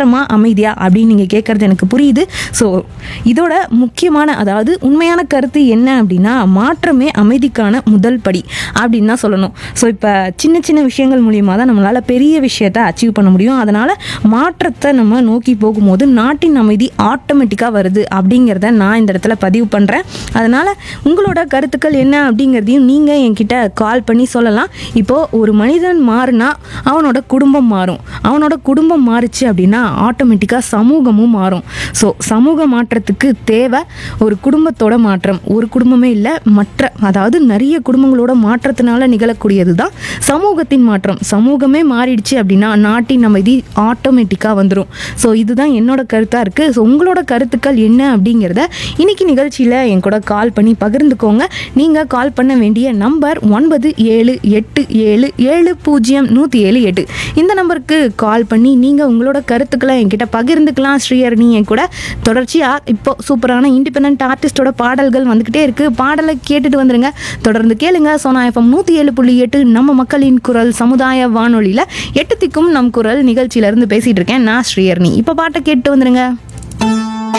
மாற்றமா அமைதியா அப்படின்னு நீங்கள் கேட்குறது எனக்கு புரியுது ஸோ இதோட முக்கியமான அதாவது உண்மையான கருத்து என்ன அப்படின்னா மாற்றமே அமைதிக்கான முதல் படி அப்படின்னு தான் சொல்லணும் ஸோ இப்போ சின்ன சின்ன விஷயங்கள் மூலியமாக தான் நம்மளால் பெரிய விஷயத்தை அச்சீவ் பண்ண முடியும் அதனால் மாற்றத்தை நம்ம நோக்கி போகும்போது நாட்டின் அமைதி ஆட்டோமேட்டிக்காக வருது அப்படிங்கிறத நான் இந்த இடத்துல பதிவு பண்ணுறேன் அதனால் உங்களோட கருத்துக்கள் என்ன அப்படிங்கிறதையும் நீங்கள் என்கிட்ட கால் பண்ணி சொல்லலாம் இப்போது ஒரு மனிதன் மாறினா அவனோட குடும்பம் மாறும் அவனோட குடும்பம் மாறுச்சு அப்படின்னா ஆட்டோமேட்டிக்காக சமூகமும் மாறும் ஸோ சமூக மாற்றத்துக்கு தேவை ஒரு குடும்பத்தோட மாற்றம் ஒரு குடும்பமே இல்லை மற்ற அதாவது நிறைய குடும்பங்களோட மாற்றத்தினால நிகழக்கூடியது தான் சமூகத்தின் மாற்றம் சமூகமே மாறிடுச்சு அப்படின்னா நாட்டின் அமைதி ஆட்டோமேட்டிக்காக வந்துடும் ஸோ இதுதான் என்னோட கருத்தாக இருக்குது ஸோ உங்களோட கருத்துக்கள் என்ன அப்படிங்கிறத இன்னைக்கு நிகழ்ச்சியில் என் கூட கால் பண்ணி பகிர்ந்துக்கோங்க நீங்கள் கால் பண்ண வேண்டிய நம்பர் ஒன்பது ஏழு எட்டு ஏழு ஏழு பூஜ்ஜியம் நூற்றி ஏழு எட்டு இந்த நம்பருக்கு கால் பண்ணி நீங்கள் உங்களோட கருத்துக்களை என்கிட்ட பகிர்ந்துக்கலாம் ஸ்ரீஹரணி என் கூட தொடர்ச்சியாக இப்போ சூப்பரான இண்டிபெண்ட் ஆர்டிஸ்டோட பாடல்கள் வந்துக்கிட்டே இருக்குது பாடலை கேட்டுட்டு வந்துருங்க தொடர்ந்து கேளுங்க சோனா எஃப்எம் நூற்றி ஏழு புள்ளி எட்டு நம்ம மக்களின் குரல் சமுதாய வானொலியில் எட்டு திக்கும் நம் குரல் நிகழ்ச்சியிலேருந்து பேசிகிட்டு இருக்கேன் நான் ஸ்ரீஹரணி இப்போ பாட்டை கேட்டு வந்துருங்க